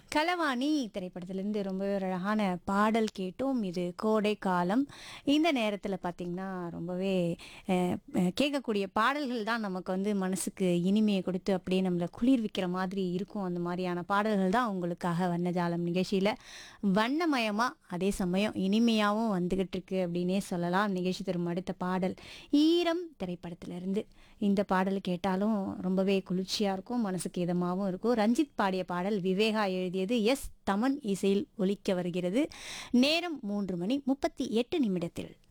களவாணி திரைப்படத்திலிருந்து ரொம்பவே ஒரு அழகான பாடல் கேட்டோம் இது கோடை காலம் இந்த நேரத்தில் பார்த்திங்கன்னா ரொம்பவே அஹ், அஹ், கேட்கக்கூடிய பாடல்கள் தான் நமக்கு வந்து மனசுக்கு இனிமையை கொடுத்து அப்படியே நம்மளை குளிர்விக்கிற மாதிரி இருக்கும் அந்த மாதிரியான பாடல்கள் தான் உங்களுக்காக வண்ணஜாலம் நிகழ்ச்சியில் வண்ணமயமாக அதே சமயம் இனிமையாகவும் வந்துகிட்டு இருக்கு அப்படின்னே சொல்லலாம் நிகழ்ச்சி தரும் அடுத்த பாடல் ஈரம் திரைப்படத்திலிருந்து இந்த பாடல் கேட்டாலும் ரொம்பவே குளிர்ச்சியாக இருக்கும் மனசுக்கு இதமாகவும் இருக்கும் ரஞ்சித் பாடிய பாடல் விவேகா எழுதியது எஸ் தமன் இசையில் ஒலிக்க வருகிறது நேரம் மூன்று மணி முப்பத்தி எட்டு நிமிடத்தில்